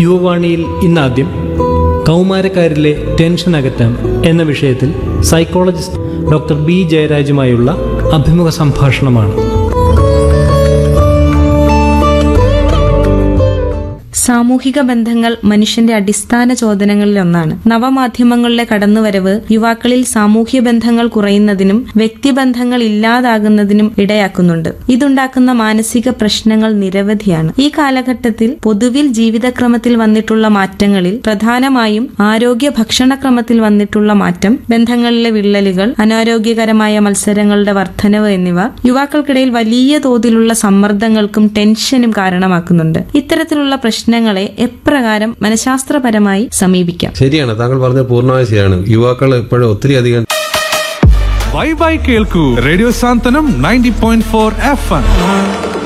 യുവവാണിയിൽ ഇന്നാദ്യം കൗമാരക്കാരിലെ tension അകറ്റാം എന്ന വിഷയത്തിൽ psychologist doctor B ജയരാജുമായുള്ള അഭിമുഖ സംഭാഷണമാണ് സാമൂഹിക ബന്ധങ്ങൾ മനുഷ്യന്റെ അടിസ്ഥാന ചോദനങ്ങളിലൊന്നാണ് നവമാധ്യമങ്ങളുടെ കടന്നുവരവ് യുവാക്കളിൽ സാമൂഹ്യ ബന്ധങ്ങൾ കുറയുന്നതിനും വ്യക്തിബന്ധങ്ങൾ ഇല്ലാതാകുന്നതിനും ഇടയാക്കുന്നുണ്ട് ഇതുണ്ടാക്കുന്ന മാനസിക പ്രശ്നങ്ങൾ നിരവധിയാണ് ഈ കാലഘട്ടത്തിൽ പൊതുവിൽ ജീവിതക്രമത്തിൽ വന്നിട്ടുള്ള മാറ്റങ്ങളിൽ പ്രധാനമായും ആരോഗ്യ ഭക്ഷണക്രമത്തിൽ വന്നിട്ടുള്ള മാറ്റം ബന്ധങ്ങളിലെ വിള്ളലുകൾ അനാരോഗ്യകരമായ മത്സരങ്ങളുടെ വർധനവ് എന്നിവ യുവാക്കൾക്കിടയിൽ വലിയ തോതിലുള്ള സമ്മർദ്ദങ്ങൾക്കും ടെൻഷനും കാരണമാക്കുന്നുണ്ട് ഇത്തരത്തിലുള്ള പ്രശ്നങ്ങളെ എപ്രകാരം മനഃശാസ്ത്രപരമായി സമീപിക്കാം ശരിയാണ് താങ്കൾ പറഞ്ഞത് പൂർണ്ണമായി ശരിയാണ് യുവാക്കൾ ഇപ്പോഴും ഒത്തിരി അധികം ബൈ ബൈ കേൾക്കൂ radio Santhwanam ninety point four F M